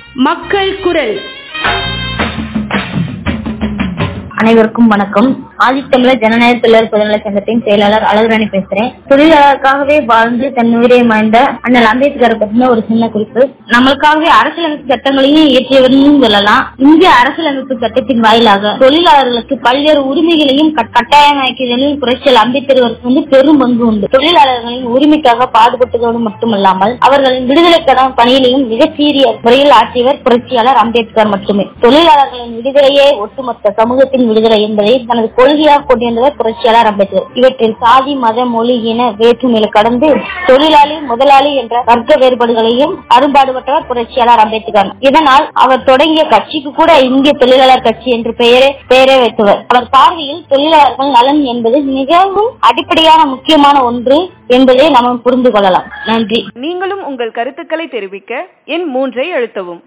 மக்கள் குரல் அனைவருக்கும் வணக்கம் ஆதித்தமிழர் ஜனநாயக தொழிலாளர் பொதுநல சங்கத்தின் செயலாளர் அழகுராணி பேசுறேன் தொழிலாளருக்காகவே வாழ்ந்து தன் உயிரை மாய்ந்த அண்ணல் அம்பேத்கரை பற்றின ஒரு சின்ன குறிப்பு நம்மளுக்காகவே அரசியலமைப்பு சட்டங்களையும் இயற்றியவர்னு சொல்லலாம் இந்திய அரசியலமைப்பு சட்டத்தின் வாயிலாக தொழிலாளர்களுக்கு பல்வேறு உரிமைகளையும் கட்- கட்டாயமாக்கியதில் புரட்சியாளர் அம்பேத்கருக்கு வந்து பெரும் பங்கு உண்டு தொழிலாளர்களின் உரிமைக்காக பாடுபட்டதோடு மட்டுமல்லாமல் அவர்களின் விடுதலைக்கான பணியிலையும் மிகச்சீரிய முறையில் ஆற்றியவர் புரட்சியாளர் அம்பேத்கர் மட்டுமே தொழிலாளர்களின் விடுதலையே ஒட்டுமொத்த சமூகத்தின் விடுதலை என்பதை தனது கொள்கையாக கொண்டிருந்தவர் புரட்சியாளர் அம்பேத்கர் இவற்றில் சாதி மத மொழி இன வேற்றுமைகளை கடந்து தொழிலாளி முதலாளி என்ற வர்க்க வேறுபாடுகளையும் அரும்பாடுபட்டவர் புரட்சியாளர் அம்பேத்கர் இதனால் அவர் தொடங்கிய கட்சிக்கு கூட இந்திய தொழிலாளர் கட்சி என்று பெயரே பெயரே வைத்தவர் அவர் பார்வையில் தொழிலாளர்கள் நலன் என்பது மிகவும் அடிப்படையான முக்கியமான ஒன்று என்பதை நாம் புரிந்து கொள்ளலாம் நன்றி நீங்களும் உங்கள் கருத்துக்களை தெரிவிக்க எண் மூன்றை அழுத்தவும்